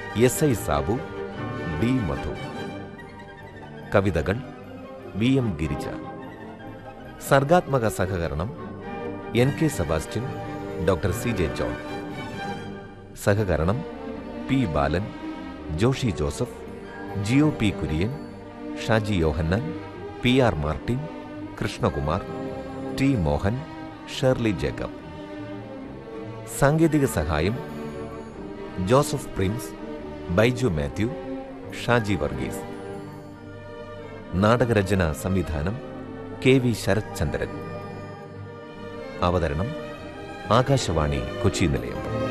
S I Sabu D Madhu കവിതകൾ V M Girija സർഗാത്മക സഹകരണം N K Sebastian doctor C J John സഹകരണം P Balan Joshi Joseph GO P Kurian Shaji Yohannan P R Martin Krishnakumar T Mohan Shirley Jacob സാങ്കേതിക സഹായം ജോസഫ് പ്രിൻസ് ബൈജു മാത്യു ഷാജി വർഗീസ് നാടകരചന സംവിധാനം കെ വി ശരത് ചന്ദ്രൻ അവതരണം ആകാശവാണി കൊച്ചി നിലയം